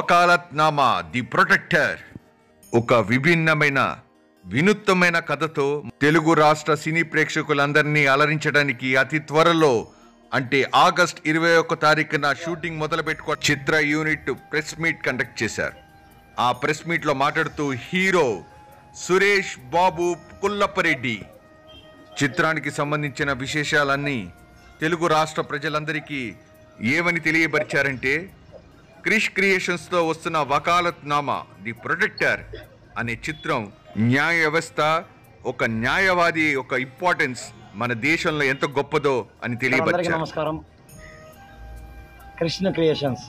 వకాలత్నామా the protector ఒక విభిన్నమైన వినూత్నమైన కథతో తెలుగు రాష్ట్ర సినీ ప్రేక్షకులందరినీ అలరించడానికి అతి త్వరలో అంటే ఆగస్ట్ ఇరవై ఒక్క తారీఖున షూటింగ్ మొదలు పెట్టుకో చిత్ర యూనిట్ ప్రెస్ మీట్ కండక్ట్ చేశారు ఆ ప్రెస్ మీట్లో మాట్లాడుతూ హీరో సురేష్ బాబు కుల్లప్పరెడ్డి చిత్రానికి సంబంధించిన విశేషాలన్నీ తెలుగు రాష్ట్ర ప్రజలందరికీ ఏమని తెలియపరిచారంటే క్రిష్ క్రియేషన్స్తో వస్తున్న వకాలత్ నామా ది ప్రొటెక్టర్ అనే చిత్రం న్యాయ వ్యవస్థ ఒక న్యాయవాది ఒక ఇంపార్టెన్స్ మన దేశంలో ఎంత గొప్పదో అని అందరికీ తెలియపరిచారు నమస్కారం కృష్ణ క్రియేషన్స్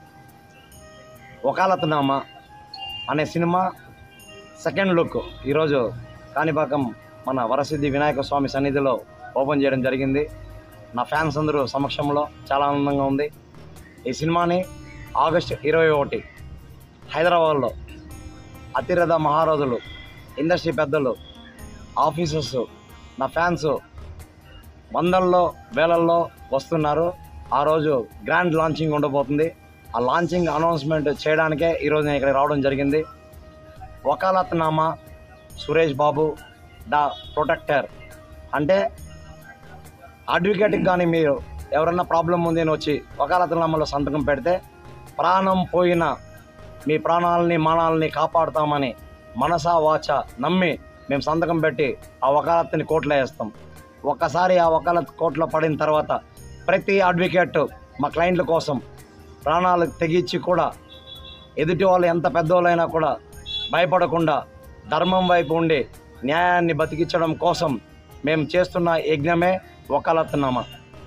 వకాలత్నామా అనే సినిమా సెకండ్ లుక్ ఈరోజు కాణిపాకం మన వరసిద్ధి వినాయక స్వామి సన్నిధిలో ఓపెన్ చేయడం జరిగింది నా ఫ్యాన్స్ అందరూ సమక్షంలో చాలా ఆనందంగా ఉంది ఈ సినిమాని ఆగస్ట్ ఇరవై ఒకటి హైదరాబాద్లో అతిరథ మహారాజులు ఇండస్ట్రీ పెద్దలు ఆఫీసర్స్ నా ఫ్యాన్స్ వందల్లో వేలల్లో వస్తున్నారు ఆ రోజు గ్రాండ్ లాంచింగ్ ఉండబోతుంది ఆ లాంచింగ్ అనౌన్స్మెంట్ చేయడానికే ఈరోజు నేను ఇక్కడ రావడం జరిగింది వకాలత్నామా సురేష్ బాబు ద ప్రొటెక్టర్ అంటే అడ్వకేట్కి కానీ మీరు ఎవరన్నా ప్రాబ్లం ఉంది అని వచ్చి వకాలత్నామాలో సంతకం పెడితే ప్రాణం పోయిన మీ ప్రాణాలని మానాలని కాపాడుతామని మనసా వాచ నమ్మి మేము సంతకం పెట్టి ఆ వకాలత్ని కోర్టులో వేస్తాం ఒక్కసారి ఆ వకాలత్ కోర్టులో పడిన తర్వాత ప్రతి అడ్వకేట్ మా క్లయింట్ల కోసం ప్రాణాలు తెగించి కూడా ఎదుటి వాళ్ళు ఎంత పెద్దోళ్ళైనా కూడా భయపడకుండా ధర్మం వైపు ఉండి న్యాయాన్ని బతికించడం కోసం మేము చేస్తున్న యజ్ఞమే వకాలత్నామా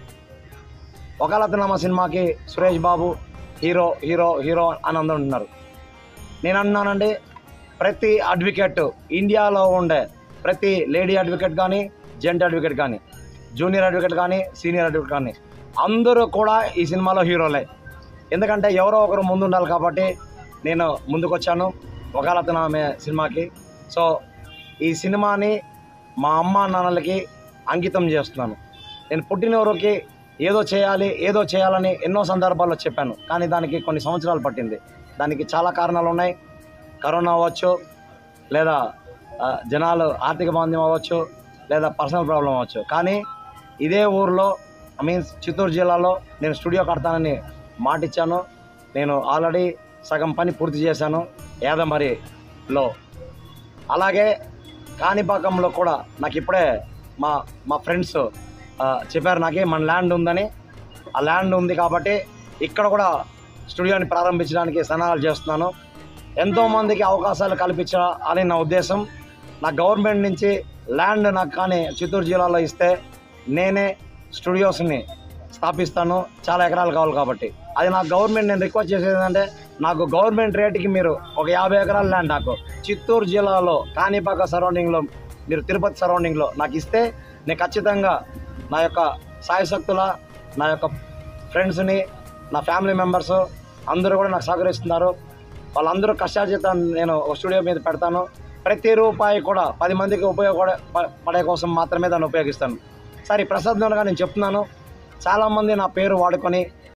వకాలత్నామా సినిమాకి Suresh Babu hero hero hero అని అందరూ ఉంటున్నారు నేను అన్నానండి ప్రతి అడ్వకేట్ ఇండియాలో ఉండే ప్రతి లేడీ అడ్వకేట్ కానీ జెంట్ అడ్వకేట్ కానీ జూనియర్ అడ్వకేట్ కానీ సీనియర్ అడ్వకేట్ కానీ అందరూ కూడా ఈ సినిమాలో హీరోలే ఎందుకంటే ఎవరో ఒకరు ముందు ఉండాలి కాబట్టి నేను ముందుకు వచ్చాను వకాలత్నామే సినిమాకి సో ఈ సినిమాని మా అమ్మ నాన్నలకి అంకితం చేస్తున్నాను నేను పుట్టినవరికి ఏదో చేయాలి ఏదో చేయాలని ఎన్నో సందర్భాల్లో చెప్పాను కానీ దానికి కొన్ని సంవత్సరాలు పట్టింది దానికి చాలా కారణాలు ఉన్నాయి కరోనా అవ్వచ్చు లేదా ఆ, జనాలు ఆర్థిక మాంద్యం అవ్వచ్చు లేదా పర్సనల్ ప్రాబ్లం అవ్వచ్చు కానీ ఇదే ఊర్లో ఐ మీన్స్ చిత్తూరు జిల్లాలో నేను స్టూడియో కడతానని మాటిచ్చాను నేను ఆల్రెడీ సగం పని పూర్తి చేశాను యాదమరిలో అలాగే కాణిపాకంలో కూడా నాకు ఇప్పుడే మా మా ఫ్రెండ్స్ చెప్పారు నాకే మన ల్యాండ్ ఉందని ఆ ల్యాండ్ ఉంది కాబట్టి ఇక్కడ కూడా స్టూడియోని ప్రారంభించడానికి సన్నాహాలు చేస్తున్నాను ఎంతోమందికి అవకాశాలు కల్పించాలని నా ఉద్దేశం నా గవర్నమెంట్ నుంచి ల్యాండ్ నాకు కానీ చిత్తూరు జిల్లాలో ఇస్తే నేనే స్టూడియోస్ని స్థాపిస్తాను చాలా ఎకరాలు కావాలి కాబట్టి అది నాకు గవర్నమెంట్ నేను రిక్వెస్ట్ చేసేది ఏంటంటే నాకు గవర్నమెంట్ రేటుకి మీరు ఒక యాభై ఎకరాల ల్యాండ్ నాకు చిత్తూరు జిల్లాలో కాణిపాక సరౌండింగ్లో మీరు తిరుపతి సరౌండింగ్లో నాకు ఇస్తే నేను ఖచ్చితంగా నా యొక్క సాయశక్తుల నా యొక్క ఫ్రెండ్స్ని నా ఫ్యామిలీ మెంబర్స్ అందరూ కూడా నాకు సహకరిస్తున్నారు వాళ్ళందరూ కష్టార్జిత నేను ఒక స్టూడియో మీద పెడతాను ప్రతి రూపాయి కూడా పది మందికి ఉపయోగపడే ప- పడే కోసం మాత్రమే దాన్ని ఉపయోగిస్తాను సరే ఈ ప్రసాద్ నేను చెప్తున్నాను చాలామంది నా పేరు వాడుకొని